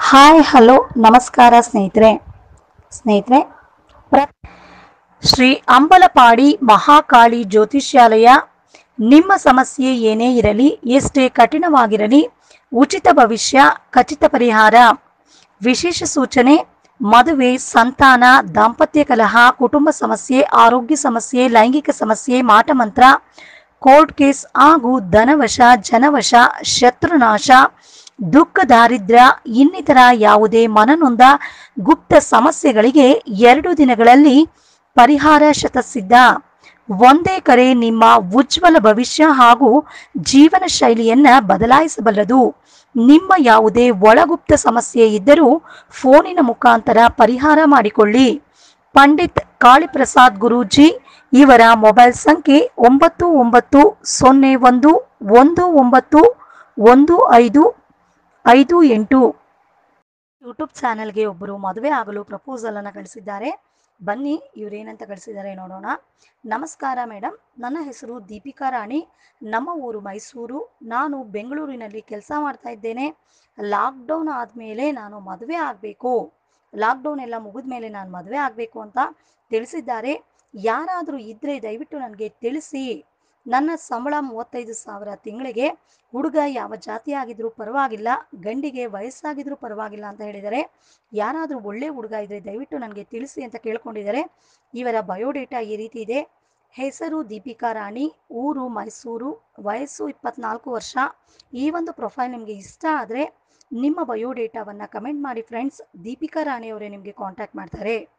hi hello ನಮಸ್ಕಾರ ಸ್ನೇಹಿತರೆ ಸ್ನೇಹಿತರೆ ಪ್ರ ಶ್ರೀ ಅಂಬಲಪಾಡಿ ಮಹಾಕಾಳಿ ಜ್ಯೋತಿಷ್ಯಾಲಯ ನಿಮ್ಮ ಸಮಸ್ಯೆ ಏನೇ ಇರಲಿ ಎಷ್ಟೇ ಕಠಿಣವಾಗಿರಲಿ ಉಚಿತ ಭವಿಷ್ಯ ಖಚಿತ ಪರಿಹಾರ ವಿಶೇಷ ಸೂಚನೆ ಮದುವೆ ಸಂತಾನ ದಾಂಪತ್ಯ ಕಲಹ ಕುಟುಂಬ ಸಮಸ್ಯೆ ಆರೋಗ್ಯ ಸಮಸ್ಯೆ ಲೈಂಗಿಕ ಸಮಸ್ಯೆ ಮಾಟಮಂತ್ರ ಕೋರ್ಟ್ ಕೇಸ್ ಹಾಗೂ ಧನವಶ ಜನವಶ ಶತ್ರುನಾಶ ದುಃಖ ದಾರಿದ್ರ್ಯ ಇನ್ನಿತರ ಯಾವುದೇ ಮನನೊಂದ ಗುಪ್ತ ಸಮಸ್ಯೆಗಳಿಗೆ ಎರಡು ದಿನಗಳಲ್ಲಿ ಪರಿಹಾರ ಶತಸಿದ್ಧ ಒಂದೇ ಕರೆ ನಿಮ್ಮ ಉಜ್ವಲ ಭವಿಷ್ಯ ಹಾಗೂ ಜೀವನ ಶೈಲಿಯನ್ನ ಬದಲಾಯಿಸಬಲ್ಲದು ನಿಮ್ಮ ಯಾವುದೇ ಒಳಗುಪ್ತ ಸಮಸ್ಯೆ ಇದ್ದರೂ ಫೋನಿನ ಮುಖಾಂತರ ಪರಿಹಾರ ಮಾಡಿಕೊಳ್ಳಿ ಪಂಡಿತ್ ಕಾಳಿಪ್ರಸಾದ್ ಗುರೂಜಿ ಇವರ ಮೊಬೈಲ್ ಸಂಖ್ಯೆ ಒಂಬತ್ತು ಒಂಬತ್ತು ಸೊನ್ನೆ ಒಂದು ಒಂದು ಒಂಬತ್ತು ಒಂದು ಐದು ಐದು ಎಂಟು ಯೂಟ್ಯೂಬ್ ಚಾನೆಲ್ಗೆ ಒಬ್ಬರು ಮದುವೆ ಆಗಲು ಪ್ರಪೋಸಲ್ ಅನ್ನು ಕಳಿಸಿದ್ದಾರೆ ಬನ್ನಿ ಇವರೇನಂತ ಕಳಿಸಿದ್ದಾರೆ ನೋಡೋಣ ನಮಸ್ಕಾರ ಮೇಡಮ್ ನನ್ನ ಹೆಸರು ದೀಪಿಕಾ ರಾಣಿ ನಮ್ಮ ಊರು ಮೈಸೂರು ನಾನು ಬೆಂಗಳೂರಿನಲ್ಲಿ ಕೆಲಸ ಮಾಡ್ತಾ ಇದ್ದೇನೆ ಲಾಕ್ಡೌನ್ ಆದಮೇಲೆ ನಾನು ಮದುವೆ ಆಗಬೇಕು ಲಾಕ್ಡೌನ್ ಎಲ್ಲ ಮುಗಿದ ಮೇಲೆ ನಾನು ಮದುವೆ ಆಗಬೇಕು ಅಂತ ತಿಳಿಸಿದ್ದಾರೆ ಯಾರಾದರೂ ಇದ್ದರೆ ದಯವಿಟ್ಟು ನನಗೆ ತಿಳಿಸಿ ನನ್ನ ಸಂಬಳ ಮೂವತ್ತೈದು ಸಾವಿರ ತಿಂಗಳಿಗೆ ಹುಡುಗ ಯಾವ ಜಾತಿ ಆಗಿದ್ರೂ ಪರವಾಗಿಲ್ಲ ಗಂಡಿಗೆ ವಯಸ್ಸಾಗಿದ್ರೂ ಪರವಾಗಿಲ್ಲ ಅಂತ ಹೇಳಿದ್ದಾರೆ ಯಾರಾದರೂ ಒಳ್ಳೆ ಹುಡುಗ ಇದ್ರೆ ದಯವಿಟ್ಟು ನನಗೆ ತಿಳಿಸಿ ಅಂತ ಕೇಳ್ಕೊಂಡಿದ್ದಾರೆ ಇವರ ಬಯೋಡೇಟಾ ಈ ರೀತಿ ಇದೆ ಹೆಸರು ದೀಪಿಕಾ ರಾಣಿ ಊರು ಮೈಸೂರು ವಯಸ್ಸು ಇಪ್ಪತ್ನಾಲ್ಕು ವರ್ಷ ಈ ಒಂದು ಪ್ರೊಫೈಲ್ ನಿಮಗೆ ಇಷ್ಟ ಆದರೆ ನಿಮ್ಮ ಬಯೋಡೇಟಾವನ್ನು ಕಮೆಂಟ್ ಮಾಡಿ ಫ್ರೆಂಡ್ಸ್ ದೀಪಿಕಾ ರಾಣಿ ಅವರೇ ನಿಮಗೆ ಕಾಂಟ್ಯಾಕ್ಟ್ ಮಾಡ್ತಾರೆ